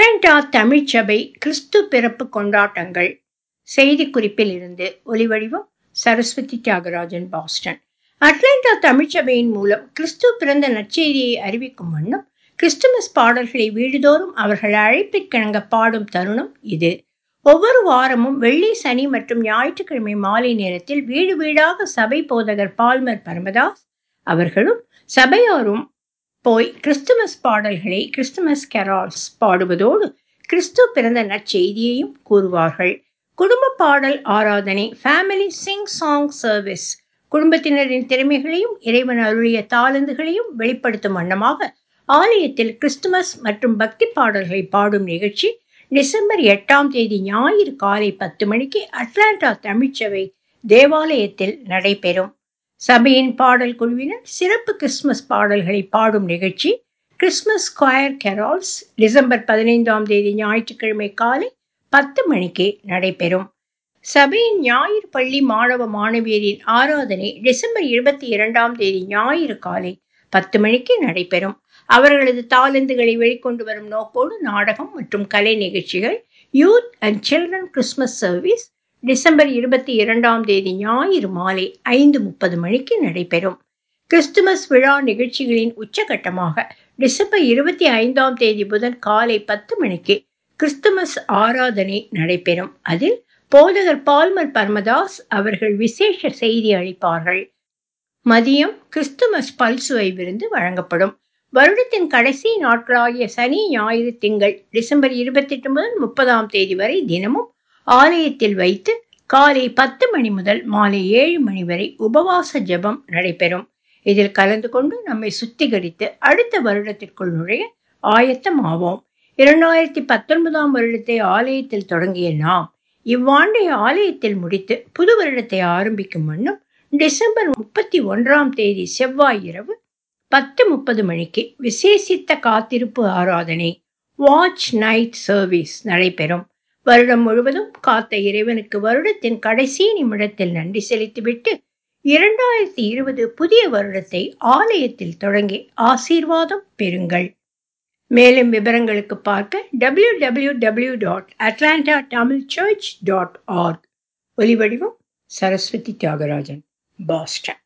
Atlanta தமிழ்ச்சபை கிறிஸ்து பிறப்பு கொண்டாட்டங்கள் செய்திக்குறிப்பில் இருந்து ஒலிவடிவம் சரஸ்வதி தியாகராஜன் பாஸ்டன் அட்லாண்டா தமிழ்ச்சபையின் மூலம் கிறிஸ்து பிறந்த நற்செய்தியை அறிவிக்கும் வண்ணம் கிறிஸ்துமஸ் பாடல்களை வீடுதோறும் அவர்கள் அழைப்பிற்கிணங்க பாடும் தருணம் இது ஒவ்வொரு வாரமும் வெள்ளி சனி மற்றும் ஞாயிற்றுக்கிழமை மாலை நேரத்தில் வீடு வீடாக சபை போதகர் பால்மர் பரமதாஸ் அவர்களும் சபையாரும் போய் கிறிஸ்துமஸ் பாடல்களை கிறிஸ்துமஸ் கெரால்ஸ் பாடுவதோடு கிறிஸ்து பிறந்த நற்செய்தியையும் கூறுவார்கள் குடும்ப பாடல் ஆராதனை ஃபேமிலி சிங் சாங் சர்வீஸ் குடும்பத்தினரின் திறமைகளையும் இறைவன் அருளிய தாளந்துகளையும் வெளிப்படுத்தும் வண்ணமாக ஆலயத்தில் கிறிஸ்துமஸ் மற்றும் பக்தி பாடல்களை பாடும் நிகழ்ச்சி டிசம்பர் எட்டாம் தேதி ஞாயிறு காலை பத்து மணிக்கு அட்லாண்டா தமிழ்ச்சபை தேவாலயத்தில் நடைபெறும் சபையின் பாடல் குழுவினர் சிறப்பு கிறிஸ்துமஸ் பாடல்களை பாடும் நிகழ்ச்சி கிறிஸ்துமஸ் ஸ்கொயர் கெரால்ஸ் டிசம்பர் பதினைந்தாம் தேதி ஞாயிற்றுக்கிழமை காலை பத்து மணிக்கு நடைபெறும் சபையின் ஞாயிறு பள்ளி மாணவ மாணவியரின் ஆராதனை டிசம்பர் இருபத்தி இரண்டாம் தேதி ஞாயிறு காலை பத்து மணிக்கு நடைபெறும் அவர்களது தாளந்துகளை வெளிக்கொண்டு வரும் நோக்கோடு நாடகம் மற்றும் கலை நிகழ்ச்சிகள் youth and children Christmas service December இருபத்தி இரண்டாம் தேதி ஞாயிறு மாலை ஐந்து முப்பது மணிக்கு நடைபெறும் கிறிஸ்துமஸ் விழா நிகழ்ச்சிகளின் உச்சகட்டமாக டிசம்பர் இருபத்தி ஐந்தாம் தேதி புதன் காலை பத்து மணிக்கு கிறிஸ்துமஸ் ஆராதனை நடைபெறும் அதில் போதகர் பால்மர் பர்மதாஸ் அவர்கள் விசேஷ செய்தி அளிப்பார்கள் மதியம் கிறிஸ்துமஸ் பல்சுவை விருந்து வழங்கப்படும் வருடத்தின் கடைசி நாட்களாகிய சனி ஞாயிறு திங்கள் டிசம்பர் இருபத்தி எட்டு முதல் முப்பதாம் தேதி வரை தினமும் ஆலயத்தில் வைத்து காலை பத்து மணி முதல் மாலை ஏழு மணி வரை உபவாச ஜெபம் நடைபெறும் இதில் கலந்து கொண்டு நம்மை சுத்திகரித்து அடுத்த வருடத்திற்குள் நுழைய ஆயத்தமாவோம் இரண்டாயிரத்தி பத்தொன்பதாம் வருடத்தை ஆலயத்தில் தொடங்கிய நாம் இவ்வாண்டை ஆலயத்தில் முடித்து புது வருடத்தை ஆரம்பிக்கும் வண்ணம் டிசம்பர் முப்பத்தி ஒன்றாம் தேதி செவ்வாய் இரவு பத்து முப்பது மணிக்கு விசேஷித்த காத்திருப்பு ஆராதனை வாட்ச் நைட் சர்வீஸ் நடைபெறும் வருடம் முழுவதும் காத்த இறைவனுக்கு வருடத்தின் கடைசி நிமிடத்தில் நன்றி செலுத்திவிட்டு இரண்டாயிரத்தி இருபது புதிய வருடத்தை ஆலயத்தில் தொடங்கி ஆசீர்வாதம் பெறுங்கள் மேலும் விவரங்களுக்கு பார்க்க W W W dot Atlanta Tamil church dot org ஒலிவடிவம் சரஸ்வதி தியாகராஜன் பாஸ்டன்